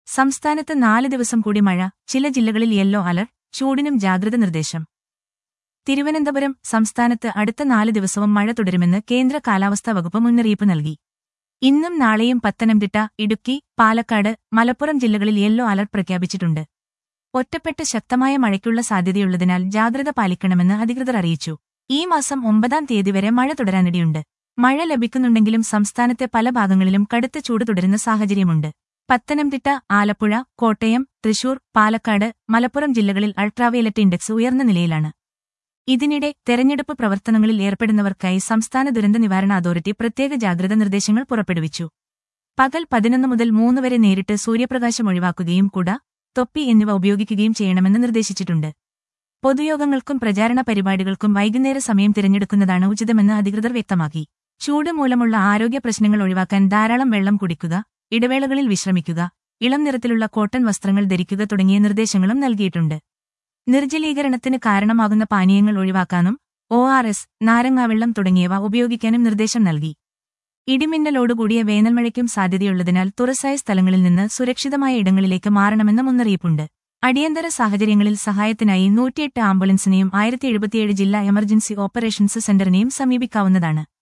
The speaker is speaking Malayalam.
സംസ്ഥാനത്ത് നാല് ദിവസം കൂടി മഴ ചില ജില്ലകളിൽ യെല്ലോ അലർട്ട് ചൂടിനും ജാഗ്രത നിർദ്ദേശം തിരുവനന്തപുരം സംസ്ഥാനത്ത് അടുത്ത നാല് ദിവസവും മഴ തുടരുമെന്ന് കേന്ദ്ര കാലാവസ്ഥാ വകുപ്പ് മുന്നറിയിപ്പ് നൽകി ഇന്നും നാളെയും പത്തനംതിട്ട ഇടുക്കി പാലക്കാട് മലപ്പുറം ജില്ലകളിൽ യെല്ലോ അലർട്ട് പ്രഖ്യാപിച്ചിട്ടുണ്ട് ഒറ്റപ്പെട്ട് ശക്തമായ മഴയ്ക്കുള്ള സാധ്യതയുള്ളതിനാൽ ജാഗ്രത പാലിക്കണമെന്ന് അധികൃതർ അറിയിച്ചു ഈ മാസം ഒമ്പതാം തീയതി വരെ മഴ തുടരാനിടയുണ്ട് മഴ ലഭിക്കുന്നുണ്ടെങ്കിലും സംസ്ഥാനത്തെ പല ഭാഗങ്ങളിലും കടുത്ത ചൂട് തുടരുന്ന സാഹചര്യമുണ്ട് പത്തനംതിട്ട ആലപ്പുഴ കോട്ടയം തൃശൂർ പാലക്കാട് മലപ്പുറം ജില്ലകളിൽ അൾട്രാവയലറ്റ് ഇൻഡെക്സ് ഉയർന്ന നിലയിലാണ് ഇതിനിടെ തെരഞ്ഞെടുപ്പ് പ്രവർത്തനങ്ങളിൽ ഏർപ്പെടുന്നവർക്കായി സംസ്ഥാന ദുരന്ത നിവാരണ അതോറിറ്റി പ്രത്യേക ജാഗ്രത നിർദ്ദേശങ്ങൾ പുറപ്പെടുവിച്ചു പകൽ പതിനൊന്ന് മുതൽ മൂന്ന് വരെ നേരിട്ട് സൂര്യപ്രകാശം ഒഴിവാക്കുകയും കുട തൊപ്പി എന്നിവ ഉപയോഗിക്കുകയും ചെയ്യണമെന്ന് നിർദ്ദേശിച്ചിട്ടുണ്ട് പൊതുയോഗങ്ങൾക്കും പ്രചാരണ പരിപാടികൾക്കും വൈകുന്നേര സമയം തിരഞ്ഞെടുക്കുന്നതാണ് ഉചിതമെന്ന് അധികൃതർ വ്യക്തമാക്കി ചൂട് മൂലമുള്ള ആരോഗ്യ പ്രശ്നങ്ങൾ ഒഴിവാക്കാൻ ധാരാളം വെള്ളം കുടിക്കുക ഇടവേളകളിൽ വിശ്രമിക്കുക ഇളം നിറത്തിലുള്ള കോട്ടൺ വസ്ത്രങ്ങൾ ധരിക്കുക തുടങ്ങിയ നിർദ്ദേശങ്ങളും നൽകിയിട്ടുണ്ട് നിർജ്ജലീകരണത്തിന് കാരണമാകുന്ന പാനീയങ്ങൾ ഒഴിവാക്കാനും ഒ ആർ എസ് നാരങ്ങാവെള്ളം തുടങ്ങിയവ ഉപയോഗിക്കാനും നിർദ്ദേശം നൽകി ഇടിമിന്നലോടുകൂടിയ വേനൽമഴയ്ക്കും സാധ്യതയുള്ളതിനാൽ തുറസായ സ്ഥലങ്ങളിൽ നിന്ന് സുരക്ഷിതമായ ഇടങ്ങളിലേക്ക് മാറണമെന്ന മുന്നറിയിപ്പുണ്ട് അടിയന്തര സാഹചര്യങ്ങളിൽ സഹായത്തിനായി നൂറ്റിയെട്ട് ആംബുലൻസിനെയും ആയിരത്തി എഴുപത്തിയേഴ് ജില്ലാ എമർജൻസി ഓപ്പറേഷൻസ് സെന്ററിനെയും സമീപിക്കാവുന്നതാണ്